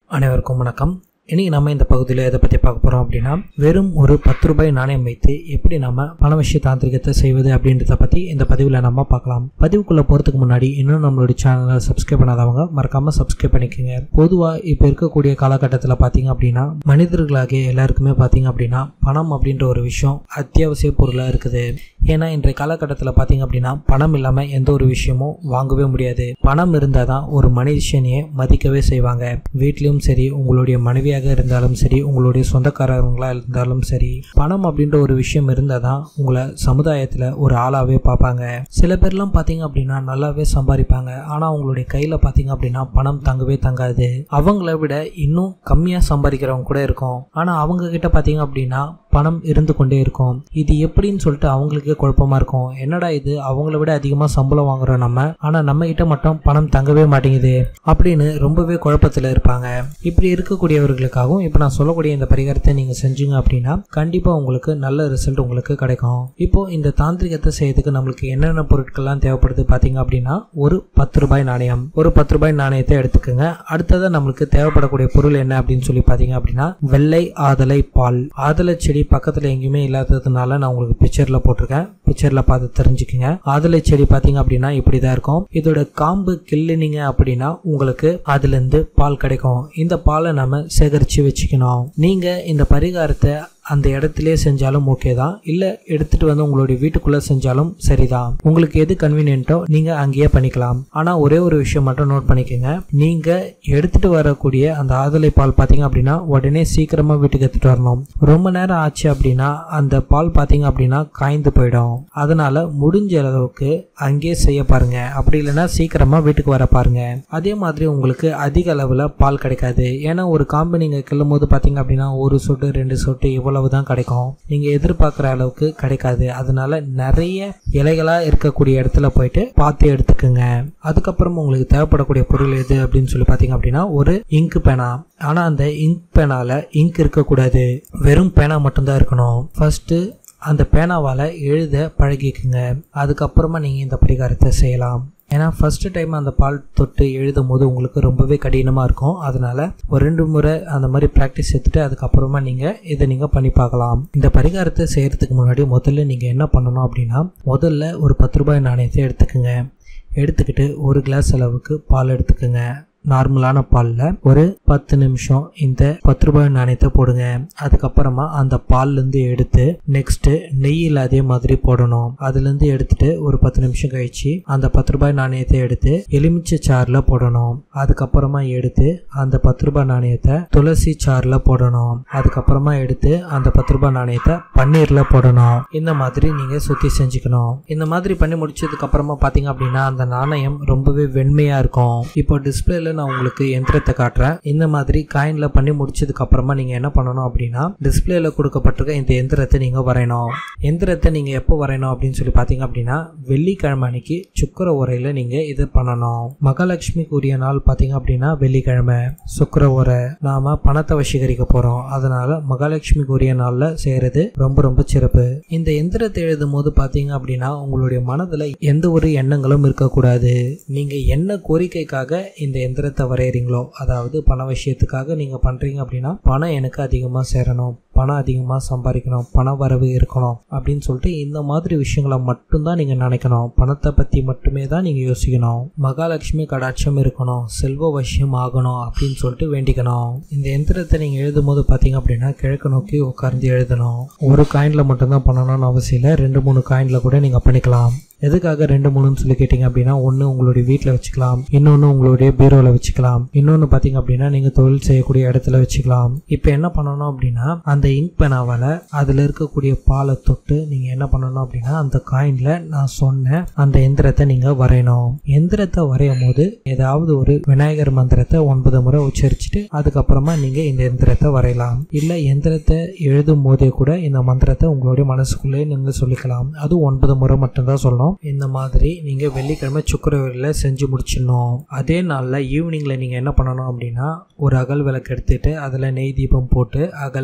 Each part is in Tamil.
அனைவருக்கும் வணக்கம் இன்னைக்கு நம்ம இந்த பகுதியில் எதை பற்றி பார்க்க போகிறோம் அப்படின்னா வெறும் ஒரு பத்து ரூபாய் நாணயம் வைத்து எப்படி நம்ம பண விஷய தாந்திரிகத்தை செய்வது அப்படின்றத பற்றி இந்த பதிவில் நம்ம பார்க்கலாம் பதிவுக்குள்ளே போகிறதுக்கு முன்னாடி இன்னும் நம்மளுடைய சேனலை சப்ஸ்கிரைப் பண்ணாதவங்க மறக்காமல் சப்ஸ்கிரைப் பண்ணிக்கோங்க பொதுவாக இப்போ இருக்கக்கூடிய காலகட்டத்தில் பார்த்தீங்க அப்படின்னா மனிதர்களாகிய எல்லாருக்குமே பார்த்தீங்க அப்படின்னா பணம் அப்படின்ற ஒரு விஷயம் அத்தியாவசிய பொருளாக இருக்குது ஏன்னா இன்றைய காலகட்டத்தில் பார்த்தீங்க அப்படின்னா பணம் இல்லாமல் எந்த ஒரு விஷயமும் வாங்கவே முடியாது பணம் இருந்தால் தான் ஒரு மனுஷனையே மதிக்கவே செய்வாங்க வீட்லேயும் சரி உங்களுடைய மனைவியாக இருந்தாலும் சரி உங்களுடைய சொந்தக்காரங்களாக இருந்தாலும் சரி பணம் அப்படின்ற ஒரு விஷயம் இருந்தால் தான் உங்களை சமுதாயத்தில் ஒரு ஆளாகவே பார்ப்பாங்க சில பேர்லாம் பார்த்தீங்க அப்படின்னா நல்லாவே சம்பாதிப்பாங்க ஆனால் அவங்களுடைய கையில் பார்த்தீங்க அப்படின்னா பணம் தங்கவே தங்காது அவங்கள விட இன்னும் கம்மியாக சம்பாதிக்கிறவங்க கூட இருக்கும் ஆனால் அவங்க கிட்ட பார்த்தீங்க அப்படின்னா பணம் இருந்து கொண்டே இருக்கும் இது எப்படின்னு சொல்லிட்டு அவங்களுக்கே குழப்பமா இருக்கும் என்னடா இது அவங்கள விட அதிகமாக சம்பளம் வாங்குறோம் நம்ம ஆனால் நம்ம கிட்ட மட்டும் பணம் தங்கவே மாட்டேங்குது அப்படின்னு ரொம்பவே குழப்பத்தில் இருப்பாங்க இப்படி இருக்கக்கூடியவர்களுக்காகவும் இப்போ நான் சொல்லக்கூடிய இந்த பரிகாரத்தை நீங்கள் செஞ்சீங்க அப்படின்னா கண்டிப்பாக உங்களுக்கு நல்ல ரிசல்ட் உங்களுக்கு கிடைக்கும் இப்போ இந்த தாந்திரிகத்தை செய்யறதுக்கு நம்மளுக்கு என்னென்ன பொருட்கள்லாம் தேவைப்படுது பார்த்தீங்க அப்படின்னா ஒரு பத்து ரூபாய் நாணயம் ஒரு பத்து ரூபாய் நாணயத்தை எடுத்துக்கோங்க அடுத்ததாக நம்மளுக்கு தேவைப்படக்கூடிய பொருள் என்ன அப்படின்னு சொல்லி பார்த்தீங்க அப்படின்னா வெள்ளை ஆதலை பால் ஆதலை செடி பக்கத்தில் எங்கேயுமே இல்லாததுனால நான் உங்களுக்கு பிக்சரில் போட்டிருக்கேன் பிக்சரில் பார்த்து தெரிஞ்சுக்கங்க ஆதலை செடி பார்த்தீங்க அப்படின்னா இப்படி தான் இருக்கும் இதோட காம்பு கிள்ளினீங்க அப்படின்னா உங்களுக்கு அதுலேருந்து பால் கிடைக்கும் இந்த பாலை நம்ம சேகரித்து வச்சுக்கணும் நீங்கள் இந்த பரிகாரத்தை அந்த இடத்துலயே செஞ்சாலும் ஓகே தான் இல்லை எடுத்துட்டு வந்து உங்களுடைய வீட்டுக்குள்ளே செஞ்சாலும் சரிதான் உங்களுக்கு எது கன்வீனியன்ட்டோ நீங்கள் அங்கேயே பண்ணிக்கலாம் ஆனால் ஒரே ஒரு விஷயம் மட்டும் நோட் பண்ணிக்கோங்க நீங்கள் எடுத்துட்டு வரக்கூடிய அந்த ஆதலை பால் பார்த்தீங்க அப்படின்னா உடனே சீக்கிரமாக வீட்டுக்கு எடுத்துட்டு வரணும் ரொம்ப நேரம் ஆச்சு அப்படின்னா அந்த பால் பார்த்தீங்க அப்படின்னா காய்ந்து போயிடும் அதனால முடிஞ்ச அளவுக்கு அங்கேயே செய்ய பாருங்க அப்படி இல்லைன்னா சீக்கிரமாக வீட்டுக்கு வர பாருங்க அதே மாதிரி உங்களுக்கு அதிக அளவில் பால் கிடைக்காது ஏன்னா ஒரு காம்பு நீங்கள் கிள்ளும் போது பார்த்தீங்க அப்படின்னா ஒரு சொட்டு ரெண்டு சொட்டு இவ்வளவு தான் கிடைக்கும் நீங்கள் எதிர்பார்க்குற அளவுக்கு கிடைக்காது அதனால நிறைய இலைகளாக இருக்கக்கூடிய இடத்துல போயிட்டு பார்த்து எடுத்துக்கோங்க அதுக்கப்புறம் உங்களுக்கு தேவைப்படக்கூடிய பொருள் எது அப்படின்னு சொல்லி பார்த்தீங்க அப்படின்னா ஒரு இங்க் பேனா ஆனால் அந்த இங்க் பேனால இங்க் இருக்கக்கூடாது வெறும் பேனா மட்டும்தான் இருக்கணும் ஃபர்ஸ்ட் அந்த பேனாவால் எழுத பழகிக்குங்க அதுக்கப்புறமா நீங்கள் இந்த பரிகாரத்தை செய்யலாம் ஏன்னா ஃபஸ்ட்டு டைம் அந்த பால் தொட்டு எழுதும் போது உங்களுக்கு ரொம்பவே கடினமாக இருக்கும் அதனால் ஒரு ரெண்டு முறை அந்த மாதிரி ப்ராக்டிஸ் எடுத்துட்டு அதுக்கப்புறமா நீங்கள் இதை நீங்கள் பண்ணி பார்க்கலாம் இந்த பரிகாரத்தை செய்கிறதுக்கு முன்னாடி முதல்ல நீங்கள் என்ன பண்ணணும் அப்படின்னா முதல்ல ஒரு பத்து ரூபாய் நாணயத்தை எடுத்துக்கோங்க எடுத்துக்கிட்டு ஒரு கிளாஸ் அளவுக்கு பால் எடுத்துக்கோங்க நார்மலான பாலில் ஒரு பத்து நிமிஷம் இந்த பத்து ரூபாய் நாணயத்தை போடுங்க அதுக்கப்புறமா அந்த பால்லேருந்து எடுத்து நெக்ஸ்ட்டு நெய்யில் அதே மாதிரி போடணும் அதுலேருந்து எடுத்துட்டு ஒரு பத்து நிமிஷம் கழிச்சு அந்த பத்து ரூபாய் நாணயத்தை எடுத்து எலுமிச்சை சாறில் போடணும் அதுக்கப்புறமா எடுத்து அந்த பத்து ரூபாய் நாணயத்தை துளசி சாறில் போடணும் அதுக்கப்புறமா எடுத்து அந்த பத்து ரூபாய் நாணயத்தை பன்னீரில் போடணும் இந்த மாதிரி நீங்கள் சுற்றி செஞ்சுக்கணும் இந்த மாதிரி பண்ணி முடிச்சதுக்கு அப்புறமா பார்த்தீங்க அப்படின்னா அந்த நாணயம் ரொம்பவே வெண்மையாக இருக்கும் இப்போ டிஸ்பிளேல நான் உங்களுக்கு எந்திரத்தை காட்டுறேன் இந்த மாதிரி காயின்ல பண்ணி முடிச்சதுக்கு அப்புறமா நீங்க என்ன பண்ணணும் அப்படின்னா டிஸ்பிளேல கொடுக்கப்பட்டிருக்க இந்த எந்திரத்தை நீங்க வரையணும் எந்திரத்தை நீங்க எப்போ வரையணும் அப்படின்னு சொல்லி பாத்தீங்க அப்படின்னா வெள்ளிக்கிழமை அன்னைக்கு சுக்கர உரையில நீங்க இது பண்ணணும் மகாலட்சுமிக்கு உரிய நாள் பாத்தீங்க அப்படின்னா வெள்ளிக்கிழமை சுக்கர உரை நாம பணத்தை வசீகரிக்க போறோம் அதனால மகாலட்சுமிக்கு உரிய நாள்ல செய்யறது ரொம்ப ரொம்ப சிறப்பு இந்த எந்திரத்தை எழுதும் போது பாத்தீங்க அப்படின்னா உங்களுடைய மனதுல எந்த ஒரு எண்ணங்களும் இருக்கக்கூடாது நீங்க என்ன கோரிக்கைக்காக இந்த எந்திர எந்திரத்தை வரைகிறீங்களோ அதாவது பண விஷயத்துக்காக நீங்கள் பண்ணுறீங்க அப்படின்னா பணம் எனக்கு அதிகமாக சேரணும் பணம் அதிகமாக சம்பாதிக்கணும் பண வரவு இருக்கணும் அப்படின்னு சொல்லிட்டு இந்த மாதிரி விஷயங்களை மட்டும்தான் நீங்கள் நினைக்கணும் பணத்தை பற்றி மட்டுமே தான் நீங்கள் யோசிக்கணும் மகாலட்சுமி கடாட்சம் இருக்கணும் செல்வ வசியம் ஆகணும் அப்படின்னு சொல்லிட்டு வேண்டிக்கணும் இந்த எந்திரத்தை நீங்கள் எழுதும் போது பார்த்தீங்க அப்படின்னா கிழக்கு நோக்கி உட்கார்ந்து எழுதணும் ஒரு காயினில் மட்டும்தான் பண்ணணும்னு அவசியம் இல்லை ரெண்டு மூணு காயினில் கூட நீங்கள் பண்ணிக்கலாம் எதுக்காக ரெண்டு மூணுன்னு சொல்லி கேட்டிங்க அப்படின்னா ஒன்று உங்களுடைய வீட்டில் வச்சுக்கலாம் இன்னொன்று உங்களுடைய பீரோவில் வச்சுக்கலாம் இன்னொன்று பார்த்தீங்க அப்படின்னா நீங்கள் தொழில் செய்யக்கூடிய இடத்துல வச்சுக்கலாம் இப்போ என்ன பண்ணணும் அப்படின்னா அந்த இங்க் பேனாவால் அதில் இருக்கக்கூடிய பாலை தொட்டு நீங்கள் என்ன பண்ணணும் அப்படின்னா அந்த காயினில் நான் சொன்ன அந்த எந்திரத்தை நீங்கள் வரையணும் எந்திரத்தை வரையும் போது ஏதாவது ஒரு விநாயகர் மந்திரத்தை ஒன்பது முறை உச்சரிச்சுட்டு அதுக்கப்புறமா நீங்கள் இந்த எந்திரத்தை வரையலாம் இல்லை எந்திரத்தை எழுதும் போதே கூட இந்த மந்திரத்தை உங்களுடைய மனசுக்குள்ளே நீங்கள் சொல்லிக்கலாம் அது ஒன்பது முறை மட்டும்தான் சொல்லணும் இந்த மாதிரி நீங்கள் வெள்ளிக்கிழமை சுக்கரவரியில் செஞ்சு முடிச்சிடணும் அதே நாளில் ஈவினிங்கில் நீங்கள் என்ன பண்ணணும் அப்படின்னா ஒரு அகல் விளக்கு எடுத்துட்டு அதில் நெய் தீபம் போட்டு அகலை ஏற்றிக்கணும்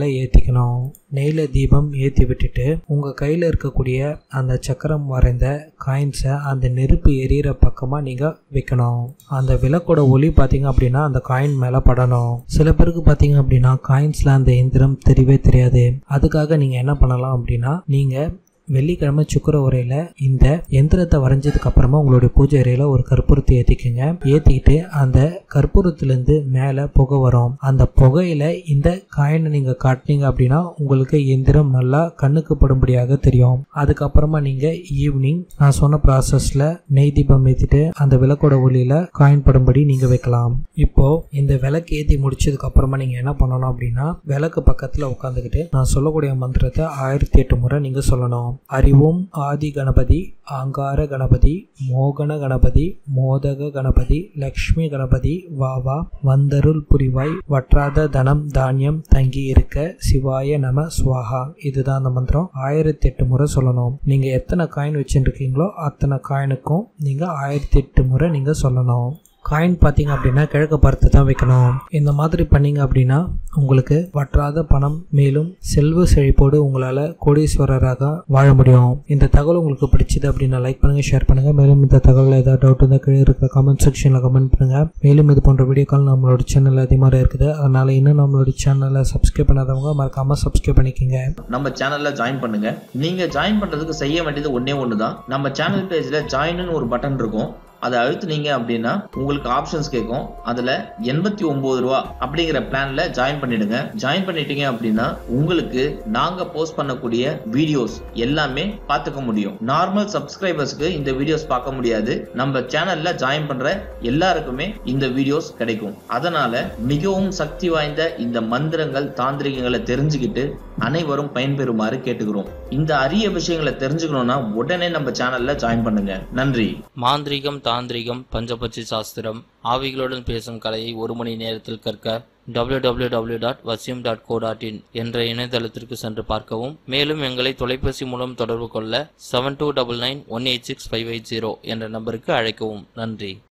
வைக்கணும் நெய்ல தீபம் ஏற்றி விட்டுட்டு உங்கள் கையில் இருக்கக்கூடிய அந்த சக்கரம் வரைந்த காயின்ஸை அந்த நெருப்பு எரியிற பக்கமாக நீங்கள் வைக்கணும் அந்த விளக்கோட ஒளி பார்த்தீங்க அப்படின்னா அந்த காயின் மேலே படணும் சில பேருக்கு பார்த்தீங்க அப்படின்னா காயின்ஸில் அந்த எந்திரம் தெரியவே தெரியாது அதுக்காக நீங்கள் என்ன பண்ணலாம் அப்படின்னா நீங்கள் வெள்ளிக்கிழமை சுக்கர உரையில் இந்த எந்திரத்தை வரைஞ்சதுக்கு அப்புறமா உங்களுடைய பூஜை அறையில் ஒரு கற்பூரத்தை ஏற்றிக்கங்க ஏற்றிக்கிட்டு அந்த கற்பூரத்துலேருந்து மேலே புகை வரும் அந்த புகையில இந்த காயினை நீங்கள் காட்டினீங்க அப்படின்னா உங்களுக்கு எந்திரம் நல்லா கண்ணுக்கு படும்படியாக தெரியும் அதுக்கப்புறமா நீங்கள் ஈவினிங் நான் சொன்ன ப்ராசஸில் நெய் தீபம் ஏற்றிட்டு அந்த விளக்கோட ஒளியில் காயின் படும்படி நீங்கள் வைக்கலாம் இப்போ இந்த விளக்கு ஏற்றி முடிச்சதுக்கு அப்புறமா நீங்கள் என்ன பண்ணணும் அப்படின்னா விளக்கு பக்கத்தில் உட்காந்துக்கிட்டு நான் சொல்லக்கூடிய மந்திரத்தை ஆயிரத்தி எட்டு முறை நீங்கள் சொல்லணும் அறிவோம் ஆதி கணபதி ஆங்கார கணபதி மோகன கணபதி மோதக கணபதி லக்ஷ்மி கணபதி வாவா வந்தருள் புரிவாய் வற்றாத தனம் தானியம் தங்கி இருக்க சிவாய நம ஸ்வாஹா இதுதான் அந்த மந்திரம் ஆயிரத்தி எட்டு முறை சொல்லணும் நீங்க எத்தனை காயின் வச்சுருக்கீங்களோ அத்தனை காயினுக்கும் நீங்க ஆயிரத்தி எட்டு முறை நீங்க சொல்லணும் காயின் பார்த்தீங்க அப்படின்னா கிழக்கு பார்த்து தான் வைக்கணும் இந்த மாதிரி பண்ணீங்க அப்படின்னா உங்களுக்கு வற்றாத பணம் மேலும் செல்வ செழிப்போடு உங்களால் கோடீஸ்வரராக வாழ முடியும் இந்த தகவல் உங்களுக்கு பிடிச்சது அப்படின்னா லைக் பண்ணுங்க ஷேர் பண்ணுங்க மேலும் இந்த தகவல் ஏதாவது டவுட் இருந்தால் கீழே இருக்கிற கமெண்ட் செக்ஷனில் கமெண்ட் பண்ணுங்க மேலும் இது போன்ற வீடியோக்கள் நம்மளோட சேனல் அதிகமாக இருக்குது அதனால இன்னும் நம்மளோட சேனலை சப்ஸ்கிரைப் பண்ணாதவங்க மறக்காம சப்ஸ்கிரைப் பண்ணிக்கோங்க நம்ம சேனல்ல ஜாயின் பண்ணுங்க நீங்க ஜாயின் பண்றதுக்கு செய்ய வேண்டியது ஒண்ணே ஒன்று தான் நம்ம சேனல் பேஜ்ல ஜாயின்னு ஒரு பட்டன் இருக்கும் அதை அழுத்துனீங்க அப்படின்னா உங்களுக்கு ஆப்ஷன்ஸ் கேட்கும் அதுல எண்பத்தி ஒன்பது ரூபா அப்படிங்கிற பிளான்ல ஜாயின் பண்ணிடுங்க ஜாயின் பண்ணிட்டீங்க அப்படின்னா உங்களுக்கு நாங்க போஸ்ட் பண்ணக்கூடிய வீடியோஸ் எல்லாமே பார்த்துக்க முடியும் நார்மல் சப்ஸ்கிரைபர்ஸ்க்கு இந்த வீடியோஸ் பார்க்க முடியாது நம்ம சேனல்ல ஜாயின் பண்ற எல்லாருக்குமே இந்த வீடியோஸ் கிடைக்கும் அதனால மிகவும் சக்தி வாய்ந்த இந்த மந்திரங்கள் தாந்திரிகங்களை தெரிஞ்சுக்கிட்டு அனைவரும் பயன்பெறுமாறு கேட்டுக்கிறோம் இந்த அரிய விஷயங்களை தெரிஞ்சுக்கணும்னா உடனே நம்ம சேனல்ல ஜாயின் பண்ணுங்க நன்றி மாந்திரிகம் தாந்திரிகம் பஞ்சபட்சி சாஸ்திரம் ஆவிகளுடன் பேசும் கலையை ஒரு மணி நேரத்தில் கற்க www.vasyum.co.in dot dot co dot in என்ற இணையதளத்திற்கு சென்று பார்க்கவும் மேலும் எங்களை தொலைபேசி மூலம் தொடர்பு கொள்ள seven two double nine one eight six five eight zero என்ற நம்பருக்கு அழைக்கவும் நன்றி